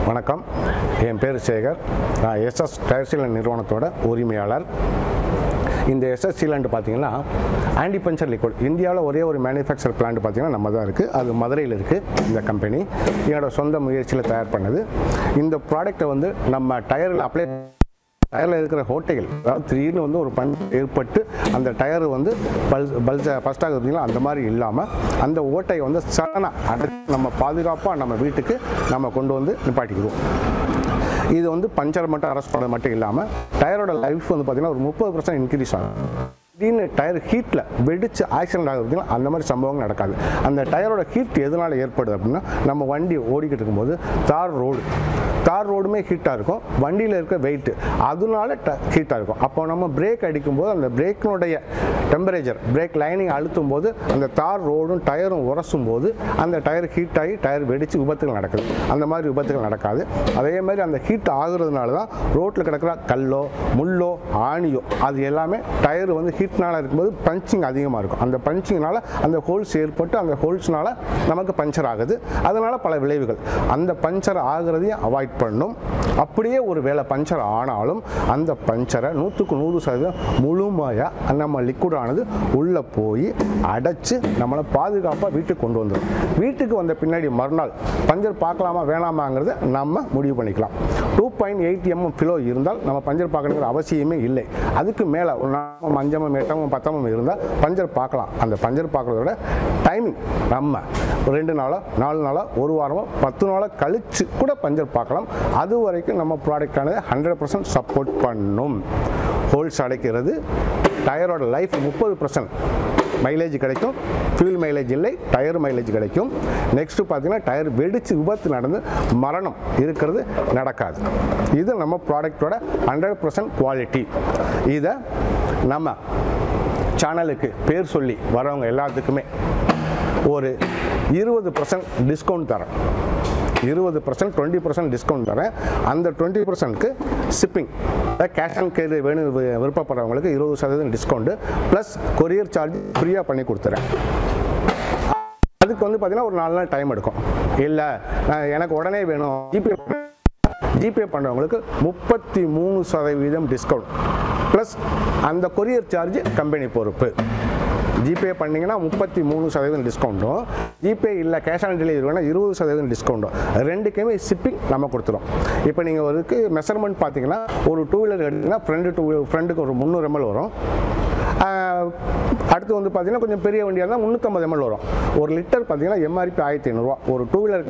வணக்கம் என் பேர் சேகர் நான் எஸ்எஸ் டயர் சீலண்ட் நிறுவனத்தோட உரிமையாளர் இந்த எஸ்எஸ் சீலண்ட் பார்த்தீங்கன்னா ஆன்டி பஞ்சர் லிக்விட் இந்தியாவில் ஒரே ஒரு மேனுஃபேக்சர் பிளான்ட் பார்த்தீங்கன்னா நம்ம தான் இருக்குது அது மதுரையில் இருக்குது இந்த கம்பெனி என்னோட சொந்த முயற்சியில் தயார் பண்ணது இந்த ப்ராடக்ட்டை வந்து நம்ம டயரில் அப்ளை டயரில் இருக்கிற ஓட்டைகள் அதாவது திடீர்னு வந்து ஒரு பஞ்ச் ஏற்பட்டு அந்த டயர் வந்து பல்ஸ் பல்ஸ் ஃபஸ்ட் ஆகுதுங்களா அந்த மாதிரி இல்லாமல் அந்த ஓட்டையை வந்து சடனாக அடைச்சு நம்ம பாதுகாப்பாக நம்ம வீட்டுக்கு நம்ம கொண்டு வந்து நிப்பாட்டிக்கிறோம் இது வந்து பஞ்சர் மட்டும் அரெஸ்ட் பண்ணது மட்டும் இல்லாமல் டயரோட லைஃப் வந்து பார்த்திங்கன்னா ஒரு முப்பது பர்சன்ட் இன்க்ரீஸ் ஆகும் திடீர்னு டயர் ஹீட்டில் வெடிச்சு ஆக்சிடென்ட் ஆகுதுன்னா அந்த மாதிரி சம்பவம் நடக்காது அந்த டயரோட ஹீட் எதனால் ஏற்படுது அப்படின்னா நம்ம வண்டி ஓடிக்கிட்டு இருக்கும்போது தார் ரோடு தார் ரோடுமே ஹீட்டாக இருக்கும் வண்டியில் இருக்க வெயிட் அதனால ஹீட்டாக இருக்கும் அப்போ நம்ம பிரேக் அடிக்கும்போது அந்த பிரேக்கினுடைய டெம்பரேச்சர் பிரேக் லைனிங் அழுத்தும் போது அந்த தார் ரோடும் டயரும் உரசும் போது அந்த டயர் ஹீட் ஆகி டயர் வெடித்து விபத்துகள் நடக்குது அந்த மாதிரி விபத்துகள் நடக்காது அதே மாதிரி அந்த ஹீட் ஆகுறதுனால தான் ரோட்டில் கிடக்கிற கல்லோ முள்ளோ ஆணியோ அது எல்லாமே டயர் வந்து ஹீட்னால இருக்கும்போது பஞ்சிங் அதிகமாக இருக்கும் அந்த பஞ்சிங்னால அந்த ஹோல்ஸ் ஏற்பட்டு அந்த ஹோல்ஸ்னால நமக்கு பஞ்சர் ஆகுது அதனால் பல விளைவுகள் அந்த பஞ்சர் ஆகிறதையும் அவாய்ட் பண்ணும் அப்படியே ஒரு வேளை பஞ்சர் ஆனாலும் அந்த பஞ்சரை நூற்றுக்கு நூறு சதவீதம் முழுமையாக நம்ம லிக்விடானது உள்ளே போய் அடைச்சு நம்மளை பாதுகாப்பாக வீட்டுக்கு கொண்டு வந்துடும் வீட்டுக்கு வந்த பின்னாடி மறுநாள் பஞ்சர் பார்க்கலாமா வேணாமாங்கிறத நம்ம முடிவு பண்ணிக்கலாம் two point eight mm kilo இருந்தால் நம்ம பஞ்சர் பார்க்கணுங்கிற அவசியமே இல்லை அதுக்கு மேலே ஒரு நாமம் அஞ்சமும் எட்டமும் பத்தமும் இருந்தால் பஞ்சர் பார்க்கலாம் அந்த பஞ்சர் பார்க்குறத விட டைமிங் நம்ம ஒரு ரெண்டு நாளோ நாலு நாளோ ஒரு வாரமோ பத்து நாளோ கழிச்சு கூட பஞ்சர் பார்க்கலாம் அது வரைக்கும் நம்ம ப்ராடக்டானது ஹண்ட்ரட் பர்சன்ட் சப்போர்ட் பண்ணும் ஹோல்ஸ் அடைக்கிறது டயரோட லைஃப் முப்பது பர்சன்ட் மைலேஜ் கிடைக்கும் ஃபியூல் மைலேஜ் இல்லை டயர் மைலேஜ் கிடைக்கும் நெக்ஸ்ட்டு பார்த்தீங்கன்னா டயர் வெடிச்சு விபத்து நடந்து மரணம் இருக்கிறது நடக்காது இது நம்ம ப்ராடக்டோட ஹண்ட்ரட் பர்சன்ட் குவாலிட்டி இதை நம்ம சேனலுக்கு பேர் சொல்லி வரவங்க எல்லாத்துக்குமே ஒரு இருபது பர்சன்ட் டிஸ்கவுண்ட் தரேன் இருபது பர்சன்ட் டுவெண்ட்டி பர்சன்ட் டிஸ்கவுண்ட் தரேன் அந்த டுவெண்ட்டி பர்சன்ட்க்கு ஷிப்பிங் கேஷ் ஆன் கேரி வேணும் வி- விருப்பப்படுறவங்களுக்கு இருபது சதவீதம் டிஸ்கவுண்ட்டு ப்ளஸ் கொரியர் சார்ஜ் ஃப்ரீயாக பண்ணி கொடுத்துறேன் அதுக்கு வந்து பார்த்தீங்கன்னா ஒரு நாலு நாள் டைம் எடுக்கும் இல்லை நான் எனக்கு உடனே வேணும் ஜிபே ஜிபே பண்ணுறவங்களுக்கு முப்பத்தி மூணு சதவீதம் டிஸ்கவுண்ட் ப்ளஸ் அந்த கொரியர் சார்ஜ் கம்பெனி பொறுப்பு ஜிபே பண்ணிங்கன்னா முப்பத்தி மூணு சதவீதம் டிஸ்கவுண்ட்டும் ஜிபே இல்லை கேஷ் ஆன் டெலிவரி வேணால் இருபது சதவீதம் டிஸ்கவுண்ட்டும் ரெண்டுக்குமே ஷிப்பிங் நம்ம கொடுத்துரும் இப்போ நீங்கள் ஒருக்கு மெஷர்மெண்ட் பார்த்தீங்கன்னா ஒரு டூ வீலர் எடுத்தீங்கன்னா ஃப்ரெண்டு டூ ஃப்ரெண்டுக்கு ஒரு முந்நூறு எம்எல் வரும் ஆஹ், அடுத்து வந்து பார்த்தீங்கன்னா கொஞ்சம் பெரிய வண்டியாக இருந்தால் முந்நூற்றம்பது எம்எல் வரும் ஒரு லிட்டர் பார்த்தீங்கன்னா எம்ஆர்பி ஆயிரத்தி ஐநூறுரூவா ஒரு டூ வீலர்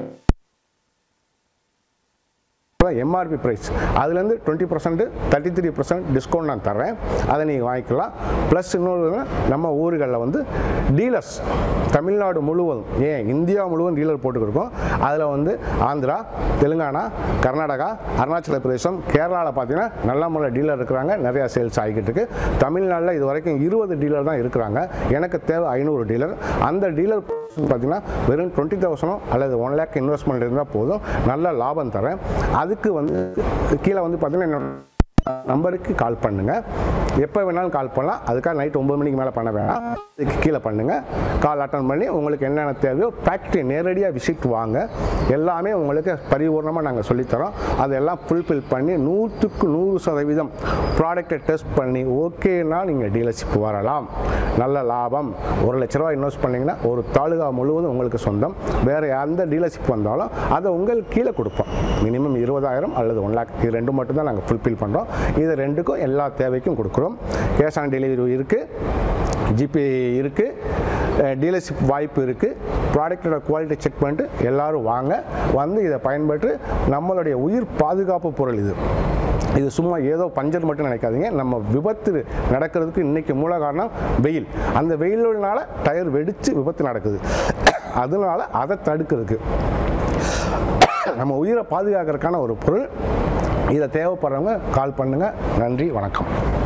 எம்ஆர்பி ப்ரைஸ் அதுலேருந்து twenty percent thirty three percent discount நான் தரேன் அதை நீங்கள் வாங்கிக்கலாம் ப்ளஸ் இன்னொரு நம்ம ஊர்களில் வந்து டீலர்ஸ் தமிழ்நாடு முழுவதும் ஏன் இந்தியா முழுவதும் டீலர் போட்டுக்கிருக்கோம் அதில் வந்து ஆந்திரா தெலுங்கானா கர்நாடகா அருணாச்சல பிரதேசம் கேரளாவில் பார்த்தீங்கன்னா நல்ல முறையில் டீலர் இருக்கிறாங்க நிறையா சேல்ஸ் ஆகிக்கிட்டு இருக்கு தமிழ்நாட்டில் இது வரைக்கும் இருபது டீலர் தான் இருக்கிறாங்க எனக்கு தேவை ஐநூறு டீலர் அந்த டீலர் பார்த்தீங்கன்னா வெறும் டுவெண்ட்டி தௌசண்டோ அல்லது ஒன் லேக் இன்வெஸ்ட்மெண்ட் இருந்தால் போதும் நல்ல லாபம் தரேன் அதுக்கு வந்து கீழே வந்து பார்த்தீங்கன்னா என்னோட நம்பருக்கு கால் பண்ணுங்க எப்போ வேணாலும் கால் பண்ணலாம் அதுக்காக நைட் ஒம்பது மணிக்கு மேலே பண்ண வேணாம் இதுக்கு கீழே பண்ணுங்க கால் அட்டன் பண்ணி உங்களுக்கு என்னென்ன தேவையோ ஃபேக்ட்ரி நேரடியாக விசிட் வாங்க எல்லாமே உங்களுக்கு பரிபூர்ணமாக நாங்கள் சொல்லித்தரோம் அதெல்லாம் ஃபுல்ஃபில் பண்ணி நூற்றுக்கு நூறு சதவீதம் ப்ராடக்டை டெஸ்ட் பண்ணி ஓகேனா நீங்கள் டீலர்ஷிப் வரலாம் நல்ல லாபம் ஒரு லட்ச ரூபா இன்வெஸ்ட் பண்ணீங்கன்னா ஒரு தாலுகா முழுவதும் உங்களுக்கு சொந்தம் வேறு எந்த டீலர்ஷிப் வந்தாலும் அதை உங்களுக்கு கீழே கொடுப்போம் மினிமம் இருபதாயிரம் அல்லது ஒன் லேக் இது ரெண்டு மட்டும் தான் நாங்கள் ஃபுல்ஃபில் பண்ணுறோம் இது ரெண்டுக்கும் எல்லா தேவைக்கும் கொடுக்குறோம் கேஷ் ஆன் டெலிவரி இருக்குது ஜிபே இருக்குது டீலர்ஷிப் வாய்ப்பு இருக்குது ப்ராடக்டோட குவாலிட்டி செக் பண்ணிட்டு எல்லாரும் வாங்க வந்து இதை பயன்பெற்று நம்மளுடைய உயிர் பாதுகாப்பு பொருள் இது இது சும்மா ஏதோ பஞ்சர் மட்டும் நினைக்காதீங்க நம்ம விபத்து நடக்கிறதுக்கு இன்னைக்கு மூல காரணம் வெயில் அந்த வெயிலினால டயர் வெடித்து விபத்து நடக்குது அதனால அதை தடுக்கிறதுக்கு நம்ம உயிரை பாதுகாக்கிறதுக்கான ஒரு பொருள் இதை தேவைப்படுறவங்க கால் பண்ணுங்கள் நன்றி வணக்கம்